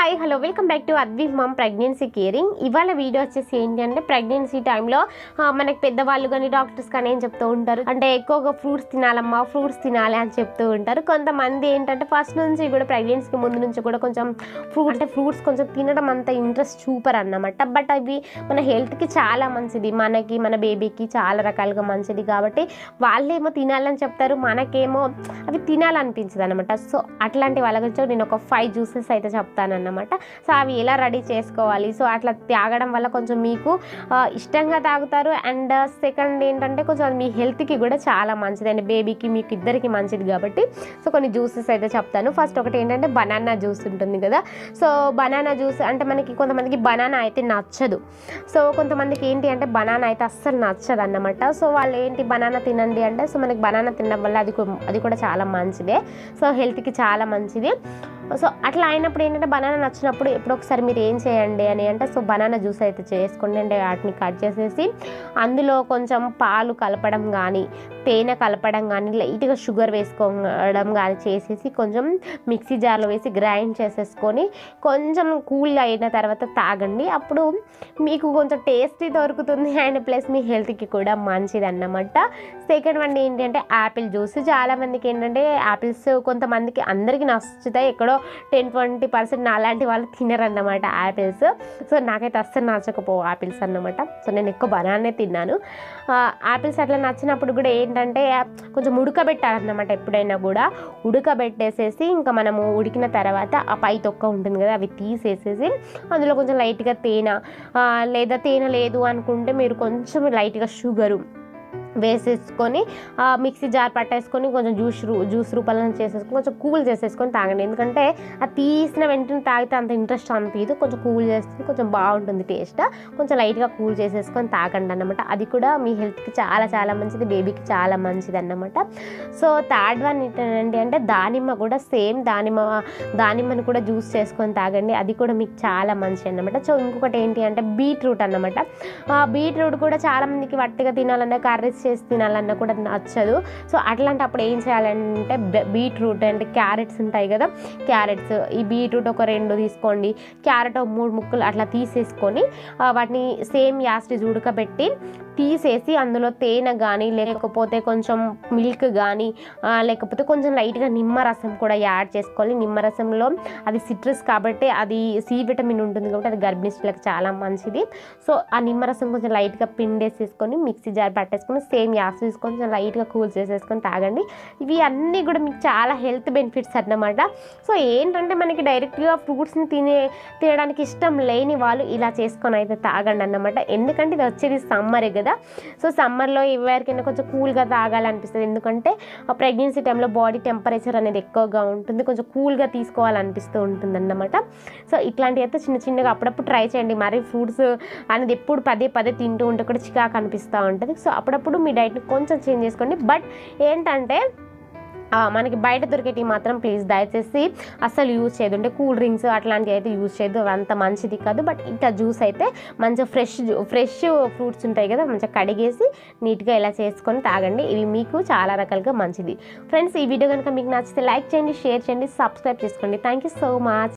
hi hello welcome back to Advi mom pregnancy caring ఇవాళ video వచ్చేసి ఏంటి అంటే ప్రెగ్నెన్సీ టైంలో మనకి పెద్దవాళ్ళు కానీ డాక్టర్స్ కానీ ఏం చెప్తూ ఉంటారు అంటే ఎక్కువగా ఫ్రూట్స్ తినాలమ్మా ఫ్రూట్స్ తినాలి అని చెప్తూ ఉంటారు కొంతమంది ఏంటంటే ఫస్ట్ నుంచి కూడా ప్రెగ్నెన్సీకి ముందు నుంచి కూడా కొంచెం ఫ్రూట్ అంటే ఫ్రూట్స్ కొంచెం తినడం అంత ఇంట్రెస్ట్ చూపరు అన్నమాట బట్ అవి మన హెల్త్కి చాలా మంచిది మనకి మన బేబీకి చాలా రకాలుగా మంచిది కాబట్టి వాళ్ళేమో తినాలని చెప్తారు మనకేమో అవి తినాలనిపించదు అనమాట సో అట్లాంటి వాళ్ళ గురించి నేను ఒక ఫైవ్ జ్యూసెస్ అయితే చెప్తానన్నమాట సో అవి ఎలా రెడీ చేసుకోవాలి సో అట్లా తాగడం వల్ల కొంచెం మీకు ఆ, ఇష్టంగా తాగుతారు అండ్ సెకండ్ ఏంటంటే కొంచెం అది మీ హెల్త్కి కూడా చాలా మంచిది అండ్ బేబీకి మీకు ఇద్దరికి మంచిది కాబట్టి సో కొన్ని జ్యూసెస్ అయితే చెప్తాను ఫస్ట్ ఒకటి ఏంటంటే బనానా జ్యూస్ ఉంటుంది కదా సో బనానా జ్యూస్ అంటే మనకి కొంతమందికి బనానా అయితే నచ్చదు సో కొంతమందికి ఏంటి అంటే బనానా అయితే అస్సలు నచ్చదు అన్నమాట సో వాళ్ళు ఏంటి బనానా తినండి అంటే సో మనకి బనానా తినడం వల్ల అది కూ- అది కూడా చాలా మంచిదే సో హెల్త్కి చాలా మంచిది సో అట్లా అయినప్పుడు ఏంటంటే బనానా నచ్చినప్పుడు ఎప్పుడు ఒకసారి మీరు ఏం చేయండి అని అంటే సో బనానా జ్యూస్ అయితే చేసుకోండి అంటే వాటిని కట్ చేసేసి అందులో కొంచెం పాలు కలపడం కానీ తేనె కలపడం కానీ లైట్గా షుగర్ వేసుకోవడం కానీ చేసేసి కొంచెం మిక్సీ జార్లో వేసి గ్రైండ్ చేసేసుకొని కొంచెం కూల్ అయిన తర్వాత తాగండి అప్పుడు మీకు కొంచెం టేస్టీ దొరుకుతుంది అండ్ ప్లస్ మీ హెల్త్కి కూడా మంచిది అన్నమాట సెకండ్ వన్ ఏంటి అంటే యాపిల్ జ్యూస్ చాలా మందికి ఏంటంటే యాపిల్స్ కొంతమందికి అందరికీ నచ్చుతాయి ఎక్కడో టెన్ ట్వంటీ పర్సెంట్ అలాంటి వాళ్ళు తినరన్నమాట యాపిల్స్ సో నాకైతే అస్సలు నచ్చకపోవు యాపిల్స్ అన్నమాట సో నేను ఎక్కువ బనానే తిన్నాను యాపిల్స్ అట్లా నచ్చినప్పుడు కూడా ఏంటంటే కొంచెం ఉడకబెట్టాలన్నమాట ఎప్పుడైనా కూడా ఉడకబెట్టేసేసి ఇంకా మనము ఉడికిన తర్వాత ఆ పై తొక్క ఉంటుంది కదా అవి తీసేసేసి అందులో కొంచెం లైట్గా తేనె ఆ, లేదా తేనె లేదు అనుకుంటే మీరు కొంచెం లైట్గా షుగరు వేసేసుకొని ఆ, మిక్సీ జార్ పట్టేసుకొని కొంచెం జ్యూస్ రూ జ్యూస్ రూపంలో చేసేసుకొని కొంచెం కూల్ చేసేసుకొని తాగండి ఎందుకంటే అది తీసిన వెంటనే తాగితే అంత ఇంట్రెస్ట్ అనిపించదు కొంచెం కూల్ చేస్తే కొంచెం బాగుంటుంది టేస్ట్ కొంచెం లైట్గా కూల్ చేసేసుకొని తాగండి అన్నమాట అది కూడా మీ హెల్త్కి చాలా చాలా మంచిది బేబీకి చాలా మంచిది అన్నమాట సో థర్డ్ వన్ ఏంటంటే అంటే దానిమ్మ కూడా సేమ్ దానిమ్మ దానిమ్మని కూడా జ్యూస్ చేసుకొని తాగండి అది కూడా మీకు చాలా మంచిది అన్నమాట సో ఇంకొకటి ఏంటి అంటే బీట్రూట్ అన్నమాట ఆ బీట్రూట్ కూడా చాలా మందికి వట్టిగా తినాలన్నా కర్రీస్ చేసి తినాలన్నా కూడా నచ్చదు సో అట్లాంటప్పుడు ఏం చేయాలంటే బె- బీట్రూట్ అంటే క్యారెట్స్ ఉంటాయి కదా క్యారెట్స్ ఈ బీట్రూట్ ఒక రెండు తీసుకోండి క్యారెట్ ఒక మూడు ముక్కలు అట్లా తీసేసుకొని ఆ, వాటిని సేమ్ యాస్టిజ్ ఉడకబెట్టి తీసేసి అందులో తేనె కానీ లేకపోతే కొంచెం మిల్క్ కానీ లేకపోతే కొంచెం లైట్గా నిమ్మరసం కూడా యాడ్ చేసుకోవాలి నిమ్మరసంలో అది సిట్రస్ కాబట్టి అది సి విటమిన్ ఉంటుంది కాబట్టి అది గర్భిణీ స్త్రీలకు చాలా మంచిది సో ఆ నిమ్మరసం కొంచెం లైట్గా పిండేసేసుకొని మిక్సీ జార్ పట్టేసుకొని సేమ్ యాసిడ్స్ కొంచెం లైట్గా కూల్ చేసేసుకొని తాగండి ఇవి అన్నీ కూడా మీకు చాలా హెల్త్ బెనిఫిట్స్ అన్నమాట సో ఏంటంటే మనకి డైరెక్ట్గా ఫ్రూట్స్ని తినే తినడానికి ఇష్టం లేని వాళ్ళు ఇలా చేసుకొని అయితే తాగండి అన్నమాట ఎందుకంటే ఇది వచ్చేది సమ్మరే కదా సో సమ్మర్లో ఎవరికైనా కొంచెం కూల్గా తాగాలనిపిస్తుంది ఎందుకంటే ప్రెగ్నెన్సీ టైంలో బాడీ టెంపరేచర్ అనేది ఎక్కువగా ఉంటుంది కొంచెం కూల్గా తీసుకోవాలనిపిస్తూ ఉంటుంది అన్నమాట సో ఇట్లాంటివి అయితే చిన్న చిన్నగా అప్పుడప్పుడు ట్రై చేయండి మరి ఫ్రూట్స్ అనేది ఎప్పుడు పదే పదే తింటూ ఉంటే కూడా చికాకు అనిపిస్తూ ఉంటుంది సో అప్పుడప్పుడు మీ డైట్ని కొంచెం చేంజ్ చేసుకోండి బట్ ఏంటంటే ఆ, మనకి బయట దొరికేటివి మాత్రం ప్లీజ్ దయచేసి అస్సలు యూజ్ చేయదు అంటే కూల్ డ్రింక్స్ అట్లాంటివి అయితే యూజ్ చేయదు అవి అంత మంచిది కాదు బట్ ఇట్లా జ్యూస్ అయితే మంచిగా ఫ్రెష్ ఫ్రెష్ ఫ్రూట్స్ ఉంటాయి కదా మంచిగా కడిగేసి నీట్గా ఇలా చేసుకొని తాగండి ఇవి మీకు చాలా రకాలుగా మంచిది ఫ్రెండ్స్ ఈ వీడియో కనుక మీకు నచ్చితే లైక్ చేయండి షేర్ చేయండి సబ్స్క్రైబ్ చేసుకోండి థ్యాంక్ యూ సో మచ్